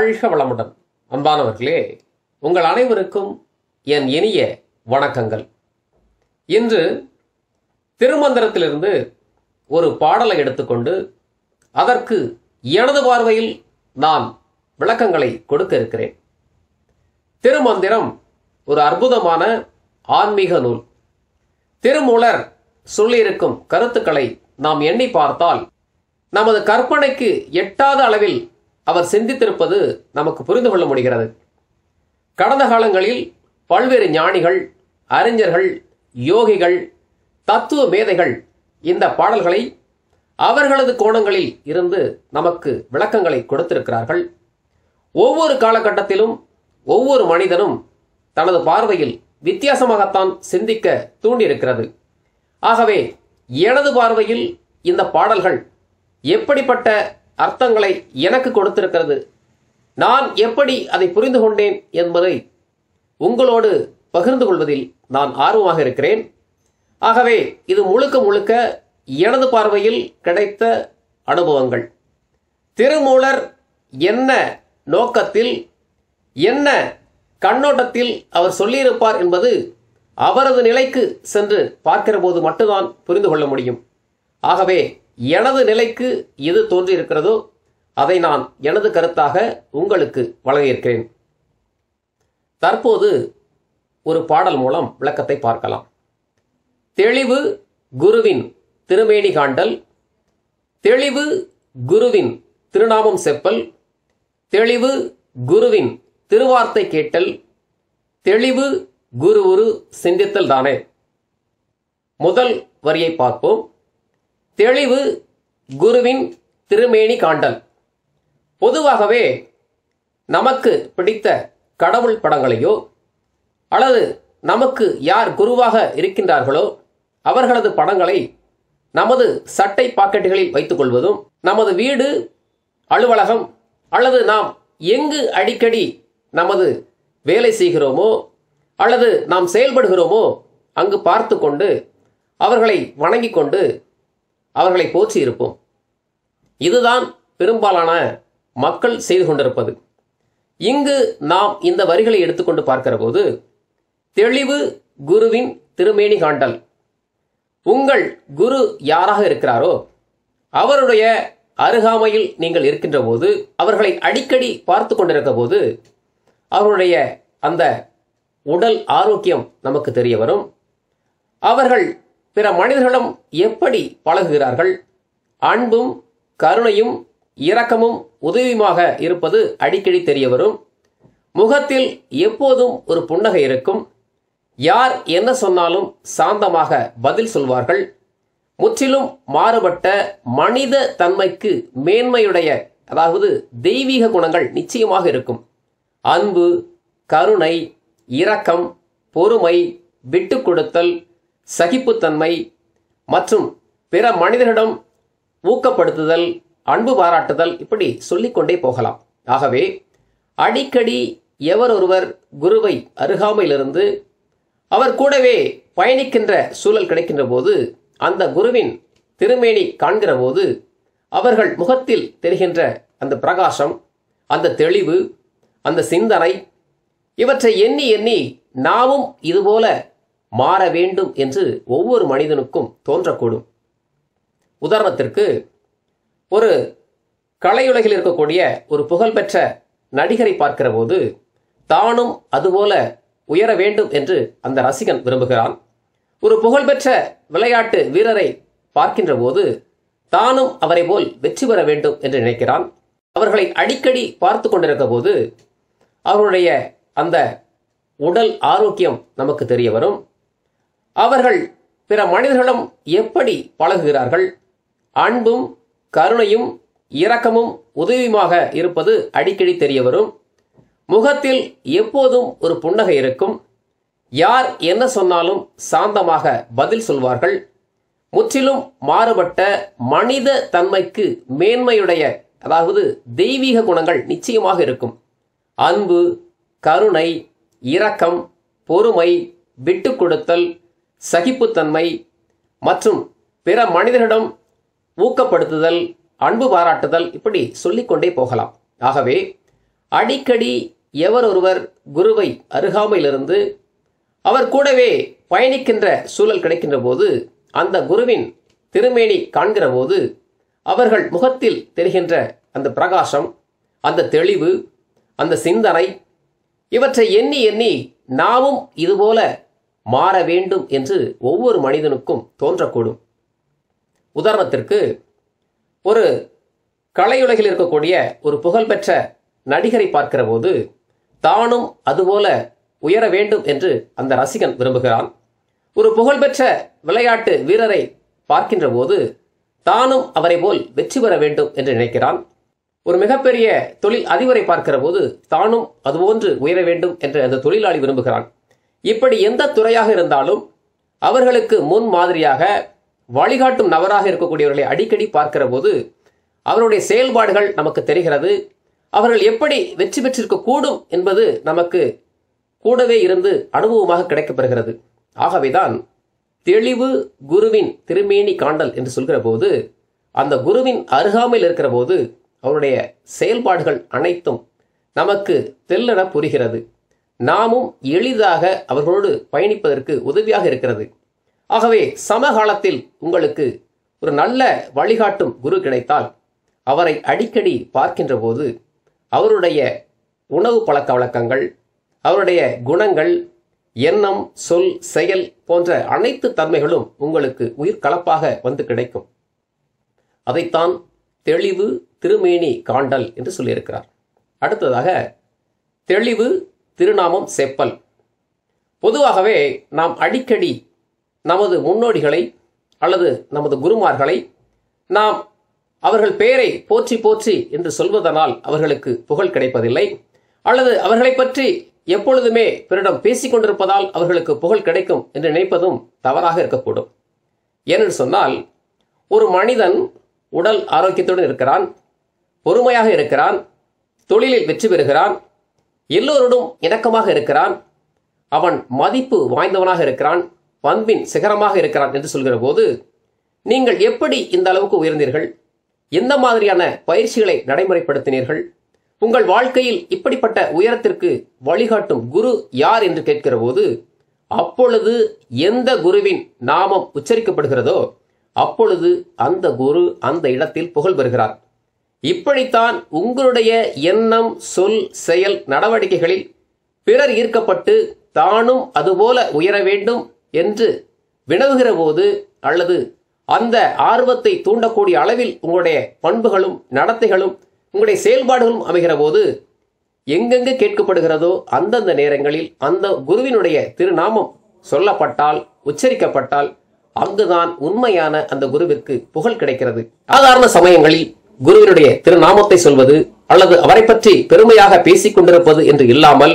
வாழ்க வளமுடன் அன்பானவர்களே உங்கள் அனைவருக்கும் என் இனிய வணக்கங்கள் இன்று திருமந்திரத்திலிருந்து ஒரு பாடலை எடுத்துக்கொண்டு அதற்கு எனது பார்வையில் நான் விளக்கங்களை கொடுக்க இருக்கிறேன் திருமந்திரம் ஒரு அற்புதமான ஆன்மீக நூல் திருமூலர் சொல்லியிருக்கும் கருத்துக்களை நாம் எண்ணி பார்த்தால் நமது கற்பனைக்கு எட்டாத அளவில் அவர் சிந்தித்திருப்பது நமக்கு புரிந்து கொள்ள முடிகிறது கடந்த காலங்களில் பல்வேறு ஞானிகள் அறிஞர்கள் யோகிகள் தத்துவ மேதைகள் இந்த பாடல்களை அவர்களது கோணங்களில் இருந்து நமக்கு விளக்கங்களை கொடுத்திருக்கிறார்கள் ஒவ்வொரு காலகட்டத்திலும் ஒவ்வொரு மனிதனும் தனது பார்வையில் வித்தியாசமாகத்தான் சிந்திக்க தூண்டியிருக்கிறது ஆகவே எனது பார்வையில் இந்த பாடல்கள் எப்படிப்பட்ட அர்த்தங்களை எனக்கு கொடுத்திருக்கிறது நான் எப்படி அதை புரிந்து கொண்டேன் என்பதை உங்களோடு பகிர்ந்து கொள்வதில் நான் ஆர்வமாக இருக்கிறேன் ஆகவே இது முழுக்க முழுக்க எனது பார்வையில் கிடைத்த அனுபவங்கள் திருமூலர் என்ன நோக்கத்தில் என்ன கண்ணோட்டத்தில் அவர் சொல்லியிருப்பார் என்பது அவரது நிலைக்கு சென்று பார்க்கிற போது மட்டும்தான் புரிந்து கொள்ள முடியும் ஆகவே எனது நிலைக்கு எது தோன்றியிருக்கிறதோ அதை நான் எனது கருத்தாக உங்களுக்கு வழங்கியிருக்கிறேன் தற்போது ஒரு பாடல் மூலம் விளக்கத்தை பார்க்கலாம் தெளிவு குருவின் திருமேனி காண்டல் தெளிவு குருவின் திருநாமம் செப்பல் தெளிவு குருவின் திருவார்த்தை கேட்டல் தெளிவு குரு உரு சிந்தித்தல் தானே முதல் வரியை பார்ப்போம் தெளிவு குருவின் திருமேனி காண்டல் பொதுவாகவே நமக்கு பிடித்த கடவுள் படங்களையோ அல்லது நமக்கு யார் குருவாக இருக்கின்றார்களோ அவர்களது படங்களை நமது சட்டை பாக்கெட்டுகளில் வைத்துக் கொள்வதும் நமது வீடு அலுவலகம் அல்லது நாம் எங்கு அடிக்கடி நமது வேலை செய்கிறோமோ அல்லது நாம் செயல்படுகிறோமோ அங்கு பார்த்து கொண்டு அவர்களை வணங்கிக் கொண்டு அவர்களை போற்றி இருப்போம் இதுதான் பெரும்பாலான மக்கள் செய்து கொண்டிருப்பது இங்கு நாம் இந்த வரிகளை எடுத்துக்கொண்டு பார்க்கிற போது தெளிவு குருவின் திருமேனி காண்டல் உங்கள் குரு யாராக இருக்கிறாரோ அவருடைய அருகாமையில் நீங்கள் இருக்கின்ற போது அவர்களை அடிக்கடி பார்த்து கொண்டிருக்க போது அவருடைய அந்த உடல் ஆரோக்கியம் நமக்கு தெரிய வரும் அவர்கள் பிற மனிதர்களிடம் எப்படி பழகுகிறார்கள் அன்பும் கருணையும் இரக்கமும் உதவியுமாக இருப்பது அடிக்கடி தெரிய வரும் முகத்தில் எப்போதும் ஒரு புன்னகை இருக்கும் யார் என்ன சொன்னாலும் சாந்தமாக பதில் சொல்வார்கள் முற்றிலும் மாறுபட்ட மனித தன்மைக்கு மேன்மையுடைய அதாவது தெய்வீக குணங்கள் நிச்சயமாக இருக்கும் அன்பு கருணை இரக்கம் பொறுமை விட்டு கொடுத்தல் சகிப்புத்தன்மை மற்றும் பிற மனிதர்களிடம் ஊக்கப்படுத்துதல் அன்பு பாராட்டுதல் இப்படி சொல்லிக்கொண்டே போகலாம் ஆகவே அடிக்கடி எவர் ஒருவர் குருவை அருகாமையிலிருந்து அவர் கூடவே பயணிக்கின்ற சூழல் கிடைக்கின்ற போது அந்த குருவின் திருமேனி காண்கிற போது அவர்கள் முகத்தில் தெரிகின்ற அந்த பிரகாசம் அந்த தெளிவு அந்த சிந்தனை இவற்றை எண்ணி எண்ணி நாமும் இதுபோல மாற வேண்டும் என்று ஒவ்வொரு மனிதனுக்கும் தோன்றக்கூடும் உதாரணத்திற்கு ஒரு கலையுலகில் இருக்கக்கூடிய ஒரு புகழ்பெற்ற நடிகரை பார்க்கிற போது தானும் அதுபோல உயர வேண்டும் என்று அந்த ரசிகன் விரும்புகிறான் ஒரு புகழ்பெற்ற விளையாட்டு வீரரை பார்க்கின்ற போது தானும் அவரை போல் வெற்றி பெற வேண்டும் என்று நினைக்கிறான் அவர்களை அடிக்கடி பார்த்து கொண்டிருக்க போது அவருடைய அந்த உடல் ஆரோக்கியம் நமக்கு தெரிய வரும் அவர்கள் பிற மனிதர்களிடம் எப்படி பழகுகிறார்கள் அன்பும் கருணையும் இரக்கமும் உதவியுமாக இருப்பது அடிக்கடி தெரிய வரும் முகத்தில் எப்போதும் ஒரு புன்னகை இருக்கும் யார் என்ன சொன்னாலும் சாந்தமாக பதில் சொல்வார்கள் முற்றிலும் மாறுபட்ட மனித தன்மைக்கு மேன்மையுடைய அதாவது தெய்வீக குணங்கள் நிச்சயமாக இருக்கும் அன்பு கருணை இரக்கம் பொறுமை விட்டு கொடுத்தல் சகிப்புத்தன்மை மற்றும் பிற மனிதரிடம் ஊக்கப்படுத்துதல் அன்பு பாராட்டுதல் இப்படி சொல்லிக்கொண்டே போகலாம் ஆகவே அடிக்கடி எவர் ஒருவர் குருவை அருகாமையிலிருந்து அவர் கூடவே பயணிக்கின்ற சூழல் கிடைக்கின்ற போது அந்த குருவின் திருமேனி காண்கிற போது அவர்கள் முகத்தில் தெரிகின்ற அந்த பிரகாசம் அந்த தெளிவு அந்த சிந்தனை இவற்றை எண்ணி எண்ணி நாமும் இதுபோல மாற வேண்டும் என்று ஒவ்வொரு மனிதனுக்கும் தோன்றக்கூடும் உதாரணத்திற்கு ஒரு கலையுலகில் இருக்கக்கூடிய ஒரு புகழ்பெற்ற நடிகரை பார்க்கிற போது தானும் அதுபோல உயர வேண்டும் என்று அந்த ரசிகன் விரும்புகிறான் ஒரு புகழ்பெற்ற விளையாட்டு வீரரை பார்க்கின்ற போது தானும் அவரை போல் வெற்றி பெற வேண்டும் என்று நினைக்கிறான் ஒரு மிகப்பெரிய தொழில் அதிபரை பார்க்கிற போது தானும் அதுபோன்று உயர வேண்டும் என்று அந்த தொழிலாளி விரும்புகிறான் இப்படி எந்த துறையாக இருந்தாலும் அவர்களுக்கு முன் மாதிரியாக வழிகாட்டும் நபராக இருக்கக்கூடியவர்களை அடிக்கடி பார்க்கிற போது அவருடைய செயல்பாடுகள் நமக்கு தெரிகிறது அவர்கள் எப்படி வெற்றி பெற்றிருக்க கூடும் என்பது நமக்கு கூடவே இருந்து அனுபவமாக கிடைக்கப்பெறுகிறது ஆகவேதான் தெளிவு குருவின் திருமேனி காண்டல் என்று சொல்கிற போது அந்த குருவின் அருகாமையில் இருக்கிற போது அவருடைய செயல்பாடுகள் அனைத்தும் நமக்கு தெல்லென புரிகிறது நாமும் எளிதாக அவர்களோடு பயணிப்பதற்கு உதவியாக இருக்கிறது ஆகவே சமகாலத்தில் உங்களுக்கு ஒரு நல்ல வழிகாட்டும் குரு கிடைத்தால் அவரை அடிக்கடி பார்க்கின்ற போது அவருடைய உணவு பழக்க வழக்கங்கள் அவருடைய குணங்கள் எண்ணம் சொல் செயல் போன்ற அனைத்து தன்மைகளும் உங்களுக்கு உயிர் கலப்பாக வந்து கிடைக்கும் அதைத்தான் தெளிவு திருமேனி காண்டல் என்று சொல்லியிருக்கிறார் அடுத்ததாக தெளிவு திருநாமம் செப்பல் பொதுவாகவே நாம் அடிக்கடி நமது முன்னோடிகளை அல்லது நமது குருமார்களை நாம் அவர்கள் பெயரை போற்றி போற்றி என்று சொல்வதனால் அவர்களுக்கு புகழ் கிடைப்பதில்லை அல்லது அவர்களை பற்றி எப்பொழுதுமே பிறரிடம் பேசிக் கொண்டிருப்பதால் அவர்களுக்கு புகழ் கிடைக்கும் என்று நினைப்பதும் தவறாக இருக்கக்கூடும் ஏனென்று சொன்னால் ஒரு மனிதன் உடல் ஆரோக்கியத்துடன் இருக்கிறான் பொறுமையாக இருக்கிறான் தொழிலில் வெற்றி பெறுகிறான் எல்லோரோடும் இணக்கமாக இருக்கிறான் அவன் மதிப்பு வாய்ந்தவனாக இருக்கிறான் பண்பின் சிகரமாக இருக்கிறான் என்று சொல்கிற போது நீங்கள் எப்படி இந்த அளவுக்கு உயர்ந்தீர்கள் எந்த மாதிரியான பயிற்சிகளை நடைமுறைப்படுத்தினீர்கள் உங்கள் வாழ்க்கையில் இப்படிப்பட்ட உயரத்திற்கு வழிகாட்டும் குரு யார் என்று கேட்கிற போது அப்பொழுது எந்த குருவின் நாமம் உச்சரிக்கப்படுகிறதோ அப்பொழுது அந்த குரு அந்த இடத்தில் புகழ் பெறுகிறார் இப்படித்தான் உங்களுடைய எண்ணம் சொல் செயல் நடவடிக்கைகளில் பிறர் ஈர்க்கப்பட்டு தானும் அதுபோல உயர வேண்டும் என்று வினவுகிற போது அல்லது அந்த ஆர்வத்தை தூண்டக்கூடிய அளவில் உங்களுடைய பண்புகளும் நடத்தைகளும் உங்களுடைய செயல்பாடுகளும் அமைகிற போது எங்கெங்கு கேட்கப்படுகிறதோ அந்தந்த நேரங்களில் அந்த குருவினுடைய திருநாமம் சொல்லப்பட்டால் உச்சரிக்கப்பட்டால் அங்குதான் உண்மையான அந்த குருவிற்கு புகழ் கிடைக்கிறது சாதாரண சமயங்களில் குருவினுடைய திருநாமத்தை சொல்வது அல்லது அவரை பற்றி பெருமையாக பேசிக் கொண்டிருப்பது என்று இல்லாமல்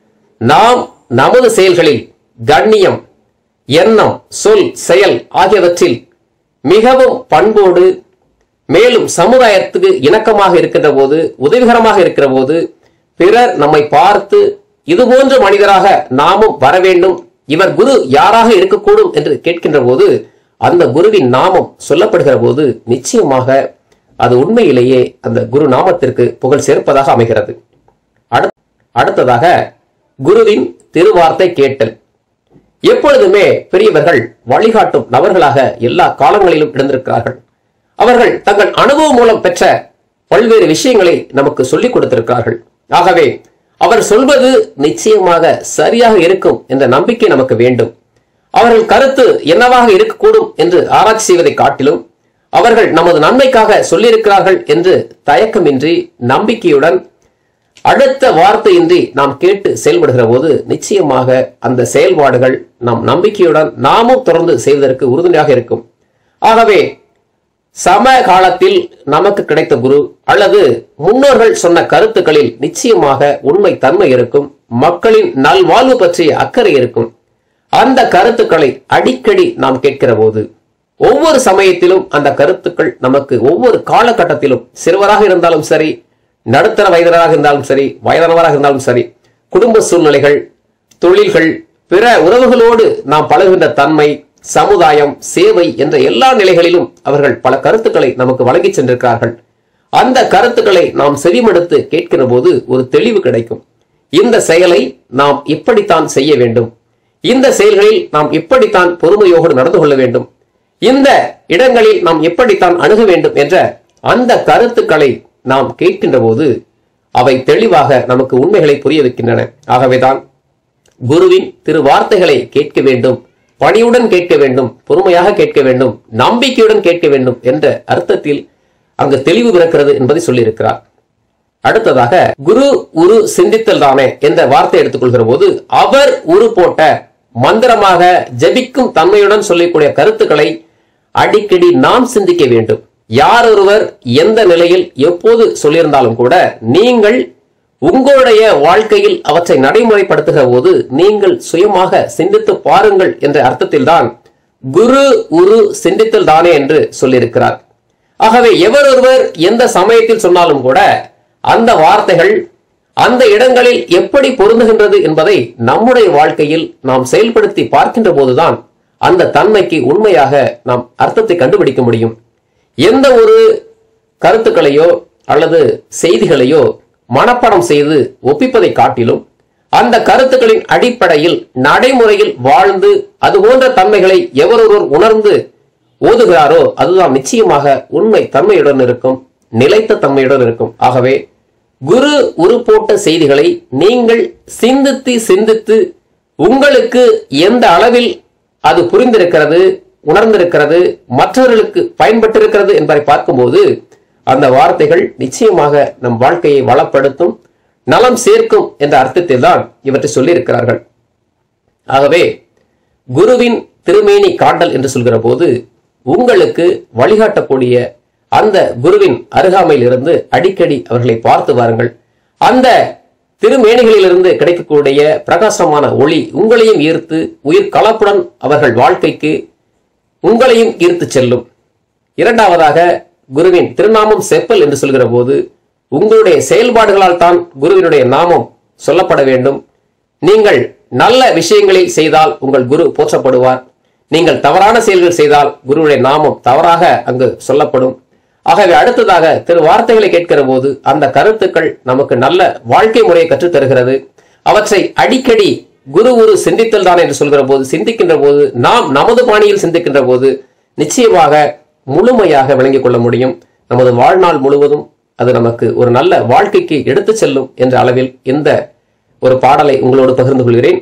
நாம் நமது செயல்களில் கண்ணியம் எண்ணம் சொல் செயல் ஆகியவற்றில் மிகவும் பண்போடு மேலும் சமுதாயத்துக்கு இணக்கமாக இருக்கின்ற போது உதவிகரமாக இருக்கிற போது பிறர் நம்மை பார்த்து இது போன்ற மனிதராக நாமும் வர வேண்டும் இவர் குரு யாராக இருக்கக்கூடும் என்று கேட்கின்ற போது அந்த குருவின் நாமம் சொல்லப்படுகிற போது நிச்சயமாக அது உண்மையிலேயே அந்த குரு நாமத்திற்கு புகழ் சேர்ப்பதாக அமைகிறது அடுத்- அடுத்ததாக குருவின் திருவார்த்தை கேட்டல் எப்பொழுதுமே பெரியவர்கள் வழிகாட்டும் நபர்களாக எல்லா காலங்களிலும் இருந்திருக்கிறார்கள் அவர்கள் தங்கள் அனுபவம் மூலம் பெற்ற பல்வேறு விஷயங்களை நமக்கு சொல்லிக் கொடுத்திருக்கிறார்கள் ஆகவே அவர் சொல்வது நிச்சயமாக சரியாக இருக்கும் என்ற நம்பிக்கை நமக்கு வேண்டும் அவர்கள் கருத்து என்னவாக இருக்கக்கூடும் என்று ஆராய்ச்சி செய்வதை காட்டிலும் அவர்கள் நமது நன்மைக்காக சொல்லியிருக்கிறார்கள் என்று தயக்கமின்றி நம்பிக்கையுடன் அடுத்த வார்த்தையின்றி நாம் கேட்டு செயல்படுகிற போது நிச்சயமாக அந்த செயல்பாடுகள் நாம் நம்பிக்கையுடன் நாமும் தொடர்ந்து செய்வதற்கு உறுதுணையாக இருக்கும் ஆகவே சம காலத்தில் நமக்கு கிடைத்த குரு அல்லது முன்னோர்கள் சொன்ன கருத்துக்களில் நிச்சயமாக உண்மை தன்மை இருக்கும் மக்களின் நல்வாழ்வு பற்றிய அக்கறை இருக்கும் அந்த கருத்துக்களை அடிக்கடி நாம் கேட்கிற போது ஒவ்வொரு சமயத்திலும் அந்த கருத்துக்கள் நமக்கு ஒவ்வொரு காலகட்டத்திலும் சிறுவராக இருந்தாலும் சரி நடுத்தர வயதினராக இருந்தாலும் சரி வயதானவராக இருந்தாலும் சரி குடும்ப சூழ்நிலைகள் தொழில்கள் பிற உறவுகளோடு நாம் பழகுகின்ற தன்மை சமுதாயம் சேவை என்ற எல்லா நிலைகளிலும் அவர்கள் பல கருத்துக்களை நமக்கு வழங்கிச் சென்றிருக்கிறார்கள் அந்த கருத்துக்களை நாம் செவிமடுத்து கேட்கிற போது ஒரு தெளிவு கிடைக்கும் இந்த செயலை நாம் இப்படித்தான் செய்ய வேண்டும் இந்த செயல்களில் நாம் இப்படித்தான் பொறுமையோடு நடந்து கொள்ள வேண்டும் இந்த இடங்களில் நாம் எப்படித்தான் அணுக வேண்டும் என்ற அந்த கருத்துக்களை நாம் கேட்கின்ற போது அவை தெளிவாக நமக்கு உண்மைகளை புரிய வைக்கின்றன ஆகவேதான் குருவின் திரு வார்த்தைகளை கேட்க வேண்டும் பணியுடன் கேட்க வேண்டும் பொறுமையாக கேட்க வேண்டும் நம்பிக்கையுடன் கேட்க வேண்டும் என்ற அர்த்தத்தில் அங்கு தெளிவு பிறக்கிறது என்பதை சொல்லியிருக்கிறார் அடுத்ததாக குரு உரு சிந்தித்தல் தானே என்ற வார்த்தை எடுத்துக்கொள்கிற போது அவர் உரு போட்ட மந்திரமாக ஜபிக்கும் தன்மையுடன் சொல்லக்கூடிய கருத்துக்களை அடிக்கடி நாம் சிந்திக்க வேண்டும் யார் ஒருவர் எந்த நிலையில் எப்போது சொல்லியிருந்தாலும் கூட நீங்கள் உங்களுடைய வாழ்க்கையில் அவற்றை நடைமுறைப்படுத்துகிற போது நீங்கள் சுயமாக சிந்தித்து பாருங்கள் என்ற அர்த்தத்தில்தான் குரு உரு சிந்தித்தல் தானே என்று சொல்லியிருக்கிறார் ஆகவே எவர் ஒருவர் எந்த சமயத்தில் சொன்னாலும் கூட அந்த வார்த்தைகள் அந்த இடங்களில் எப்படி பொருந்துகின்றது என்பதை நம்முடைய வாழ்க்கையில் நாம் செயல்படுத்தி பார்க்கின்ற போதுதான் அந்த தன்மைக்கு உண்மையாக நாம் அர்த்தத்தை கண்டுபிடிக்க முடியும் எந்த ஒரு கருத்துக்களையோ அல்லது செய்திகளையோ மனப்பாடம் செய்து ஒப்பிப்பதை காட்டிலும் அந்த கருத்துக்களின் அடிப்படையில் நடைமுறையில் வாழ்ந்து அது போன்ற தன்மைகளை எவரொருவர் உணர்ந்து ஓதுகிறாரோ அதுதான் நிச்சயமாக உண்மை தன்மையுடன் இருக்கும் நிலைத்த தன்மையுடன் இருக்கும் ஆகவே குரு உரு போட்ட செய்திகளை நீங்கள் சிந்தித்து சிந்தித்து உங்களுக்கு எந்த அளவில் அது புரிந்திருக்கிறது உணர்ந்திருக்கிறது மற்றவர்களுக்கு பயன்பட்டிருக்கிறது என்பதை பார்க்கும்போது அந்த வார்த்தைகள் நிச்சயமாக நம் வாழ்க்கையை வளப்படுத்தும் நலம் சேர்க்கும் என்ற அர்த்தத்தில் தான் இவற்றை சொல்லியிருக்கிறார்கள் ஆகவே குருவின் திருமேனி காட்டல் என்று சொல்கிற போது உங்களுக்கு வழிகாட்டக்கூடிய அந்த குருவின் அருகாமையில் இருந்து அடிக்கடி அவர்களை பார்த்து வாருங்கள் அந்த திருமேனிகளிலிருந்து கிடைக்கக்கூடிய பிரகாசமான ஒளி உங்களையும் ஈர்த்து உயிர் கலப்புடன் அவர்கள் வாழ்க்கைக்கு உங்களையும் ஈர்த்து செல்லும் இரண்டாவதாக குருவின் திருநாமம் செப்பல் என்று சொல்கிற போது உங்களுடைய செயல்பாடுகளால் தான் குருவினுடைய நாமம் சொல்லப்பட வேண்டும் நீங்கள் நல்ல விஷயங்களை செய்தால் உங்கள் குரு போற்றப்படுவார் நீங்கள் தவறான செயல்கள் செய்தால் குருவுடைய நாமம் தவறாக அங்கு சொல்லப்படும் ஆகவே அடுத்ததாக திரு வார்த்தைகளை கேட்கிற போது அந்த கருத்துக்கள் நமக்கு நல்ல வாழ்க்கை முறையை கற்றுத் தருகிறது அவற்றை அடிக்கடி குரு குரு சிந்தித்தல் தான் என்று சொல்கிற போது சிந்திக்கின்ற போது நாம் நமது பாணியில் சிந்திக்கின்ற போது நிச்சயமாக முழுமையாக விளங்கிக் கொள்ள முடியும் நமது வாழ்நாள் முழுவதும் அது நமக்கு ஒரு நல்ல வாழ்க்கைக்கு எடுத்துச் செல்லும் என்ற அளவில் இந்த ஒரு பாடலை உங்களோடு பகிர்ந்து கொள்கிறேன்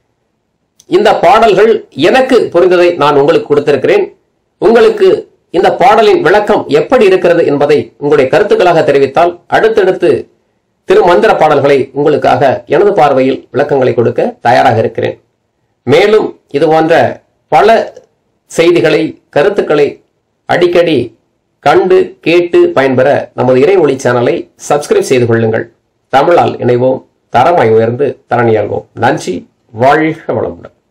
இந்த பாடல்கள் எனக்கு புரிந்ததை நான் உங்களுக்கு கொடுத்திருக்கிறேன் உங்களுக்கு இந்த பாடலின் விளக்கம் எப்படி இருக்கிறது என்பதை உங்களுடைய கருத்துக்களாக தெரிவித்தால் அடுத்தடுத்து திருமந்திர பாடல்களை உங்களுக்காக எனது பார்வையில் விளக்கங்களை கொடுக்க தயாராக இருக்கிறேன் மேலும் இது போன்ற பல செய்திகளை கருத்துக்களை அடிக்கடி கண்டு கேட்டு பயன்பெற நமது இறை ஒளி சேனலை சப்ஸ்கிரைப் செய்து கொள்ளுங்கள் தமிழால் இணைவோம் தரமாய் உயர்ந்து தரணியாள்வோம் நன்றி வாழ்க வளமுடன்